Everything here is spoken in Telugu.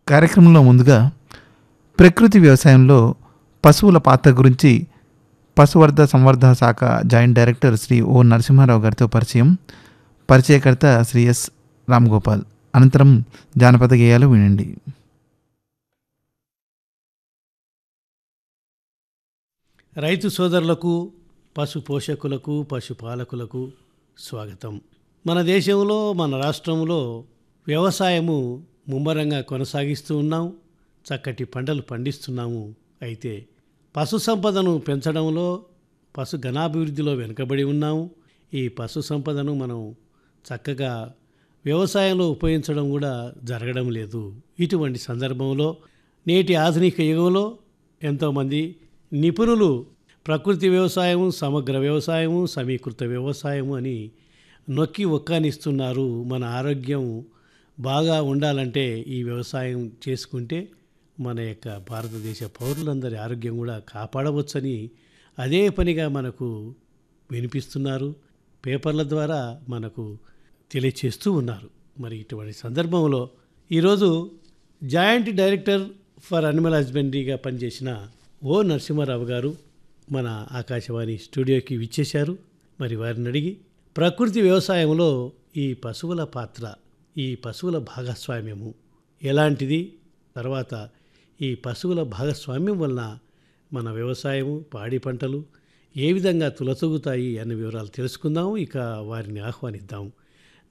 కార్యక్రమంలో ముందుగా ప్రకృతి వ్యవసాయంలో పశువుల పాత్ర గురించి పశువర్ధ సంవర్ధ శాఖ joint director Shri O Narasimha Rao గారితో పరిచయం పరిచయకర్త శ్రీ ఎస్ రామ్ గోపాల్ అనంతరం జానపద గేయాలు వినండి రైతు సోదరులకు పశు పోషకులకు పశుపాలకులకు స్వాగతం మన దేశంలో మన రాష్ట్రంలో వ్యవసాయము ముమ్మరంగా కొనసాగిస్తూ ఉన్నాం చక్కటి పంటలు పండిస్తున్నాము అయితే పశు సంపదను పెంచడంలో పశు ఘనాభివృద్ధిలో వెనుకబడి ఉన్నాము ఈ పశు సంపదను మనం చక్కగా వ్యవసాయంలో ఉపయోగించడం కూడా జరగడం లేదు ఇటువంటి సందర్భంలో నేటి ఆధునిక యుగంలో ఎంతోమంది నిపుణులు ప్రకృతి వ్యవసాయము సమగ్ర వ్యవసాయము సమీకృత వ్యవసాయము అని నొక్కి ఒక్కానిస్తున్నారు మన ఆరోగ్యం బాగా ఉండాలంటే ఈ వ్యవసాయం చేసుకుంటే మన యొక్క భారతదేశ పౌరులందరి ఆరోగ్యం కూడా కాపాడవచ్చని అదే పనిగా మనకు వినిపిస్తున్నారు పేపర్ల ద్వారా మనకు తెలియచేస్తూ ఉన్నారు మరి ఇటువంటి సందర్భంలో ఈరోజు జాయింట్ డైరెక్టర్ ఫర్ అనిమల్ హస్బెండరీగా పనిచేసిన ఓ నరసింహారావు గారు మన ఆకాశవాణి స్టూడియోకి విచ్చేశారు మరి వారిని అడిగి ప్రకృతి వ్యవసాయంలో ఈ పశువుల పాత్ర ఈ పశువుల భాగస్వామ్యము ఎలాంటిది తర్వాత ఈ పశువుల భాగస్వామ్యం వలన మన వ్యవసాయము పాడి పంటలు ఏ విధంగా తులతూగుతాయి అనే వివరాలు తెలుసుకుందాం ఇక వారిని ఆహ్వానిద్దాం